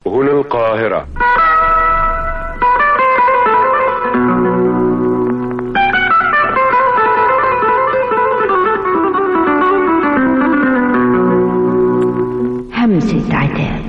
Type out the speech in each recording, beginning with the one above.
هنا القاهرة همسة عتاب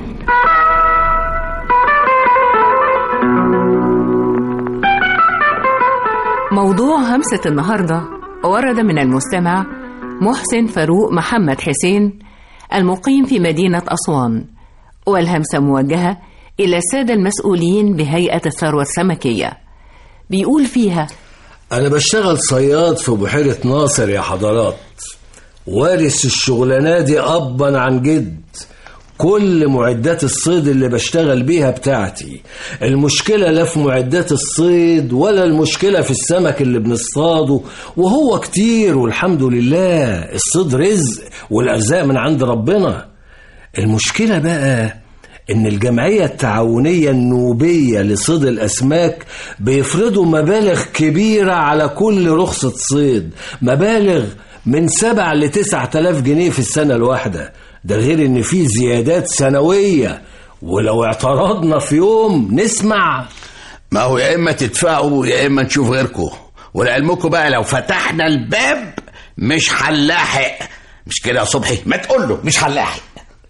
موضوع همسة النهاردة ورد من المستمع محسن فاروق محمد حسين المقيم في مدينة أسوان والهمسة موجهة إلى السادة المسؤولين بهيئة الثروة السمكية بيقول فيها أنا بشتغل صياد في بحيرة ناصر يا حضرات وارث الشغلانة دي أبا عن جد كل معدات الصيد اللي بشتغل بيها بتاعتي المشكلة لا في معدات الصيد ولا المشكلة في السمك اللي بنصطاده وهو كتير والحمد لله الصيد رزق والأرزاق من عند ربنا المشكلة بقى إن الجمعية التعاونية النوبية لصيد الأسماك بيفرضوا مبالغ كبيرة على كل رخصة صيد مبالغ من سبع لتسعة آلاف جنيه في السنة الواحدة ده غير إن في زيادات سنوية ولو اعترضنا في يوم نسمع ما هو يا اما تدفعوا يا اما نشوف غيركم ولعلمكم بقى لو فتحنا الباب مش هنلاحق مش كده يا صبحي ما تقول له مش هنلاحق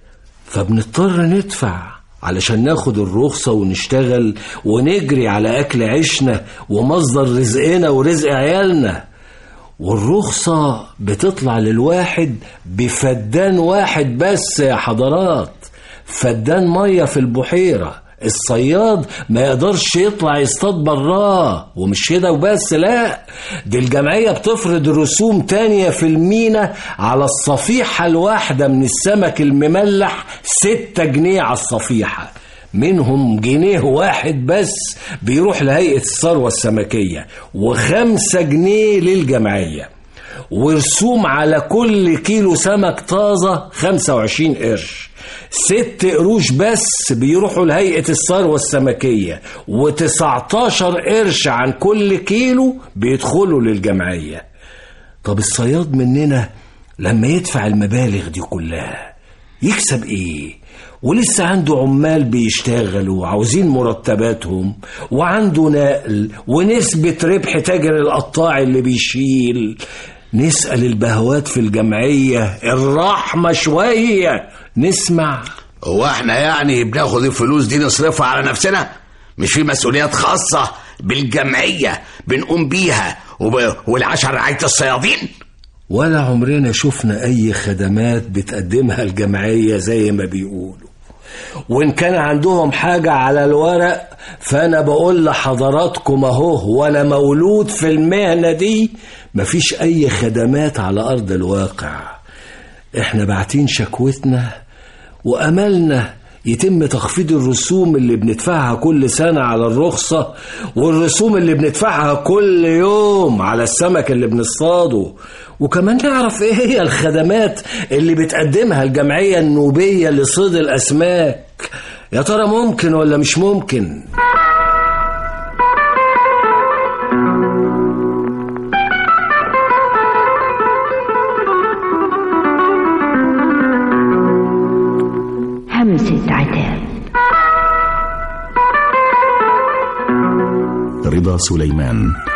فبنضطر ندفع علشان ناخد الرخصة ونشتغل ونجري على أكل عيشنا ومصدر رزقنا ورزق عيالنا والرخصة بتطلع للواحد بفدان واحد بس يا حضرات فدان مية في البحيرة الصياد ما يقدرش يطلع يصطاد براه ومش كده وبس لا دي الجمعية بتفرض رسوم تانية في المينا على الصفيحة الواحدة من السمك المملح ستة جنيه على الصفيحة منهم جنيه واحد بس بيروح لهيئة الثروة السمكية وخمسة جنيه للجمعية ورسوم على كل كيلو سمك طازة 25 قرش ست قروش بس بيروحوا لهيئة الثروة السمكية و19 قرش عن كل كيلو بيدخلوا للجمعية طب الصياد مننا لما يدفع المبالغ دي كلها يكسب ايه ولسه عنده عمال بيشتغلوا وعاوزين مرتباتهم وعنده نقل ونسبة ربح تاجر القطاع اللي بيشيل نسأل البهوات في الجمعية الرحمة شوية نسمع هو احنا يعني بناخد الفلوس دي نصرفها على نفسنا مش في مسؤوليات خاصة بالجمعية بنقوم بيها وب... والعشر رعاية الصيادين ولا عمرنا شفنا أي خدمات بتقدمها الجمعية زي ما بيقولوا وإن كان عندهم حاجة على الورق فأنا بقول لحضراتكم أهو وأنا مولود في المهنة دي مفيش أي خدمات على أرض الواقع إحنا باعتين شكوتنا وأملنا يتم تخفيض الرسوم اللي بندفعها كل سنة على الرخصة والرسوم اللي بندفعها كل يوم على السمك اللي بنصطاده وكمان نعرف ايه هي الخدمات اللي بتقدمها الجمعية النوبية لصيد الأسماك يا ترى ممكن ولا مش ممكن همسة عتاب رضا سليمان